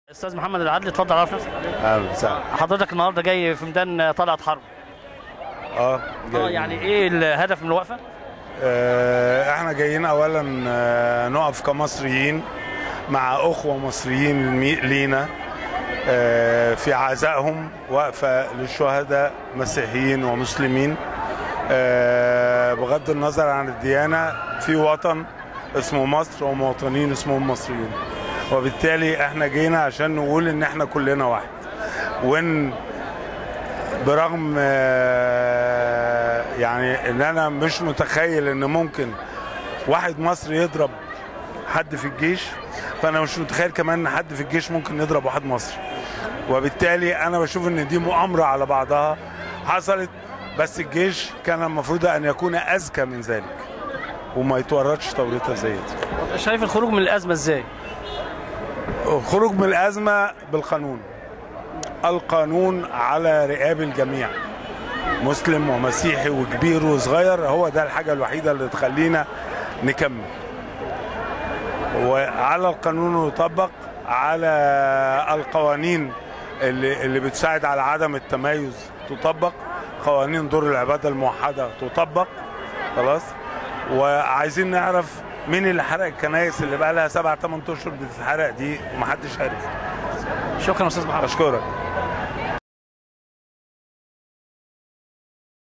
استاذ محمد العدلي اتفضل عرف نفسك اهلا وسهلا حضرتك النهارده جاي في ميدان طلعت حرب اه اه جاي. يعني ايه الهدف من الوقفه آه احنا جايين اولا آه نقف كمصريين مع اخوه مصريين مي- لينا آه في عزائهم وقفه للشهداء مسيحيين ومسلمين آه بغض النظر عن الديانه في وطن اسمه مصر ومواطنين اسمهم مصريين وبالتالي احنا جينا عشان نقول ان احنا كلنا واحد وان برغم آه، يعني ان انا مش متخيل ان ممكن واحد مصري يضرب حد في الجيش فانا مش متخيل كمان ان حد في الجيش ممكن يضرب واحد مصري وبالتالي انا بشوف ان دي مؤامره على بعضها حصلت بس الجيش كان المفروض ان يكون اذكى من ذلك وما يتورطش توريطه زي دي شايف الخروج من الازمه ازاي الخروج من الازمه بالقانون القانون على رقاب الجميع مسلم ومسيحي وكبير وصغير هو ده الحاجه الوحيده اللي تخلينا نكمل وعلى القانون يطبق على القوانين اللي اللي بتساعد على عدم التميز تطبق قوانين دور العباده الموحده تطبق خلاص وعايزين نعرف مين اللي حرق الكنايس اللي بقى لها سبع ثمان اشهر بتتحرق دي ومحدش عارف شكرا استاذ محمد اشكرك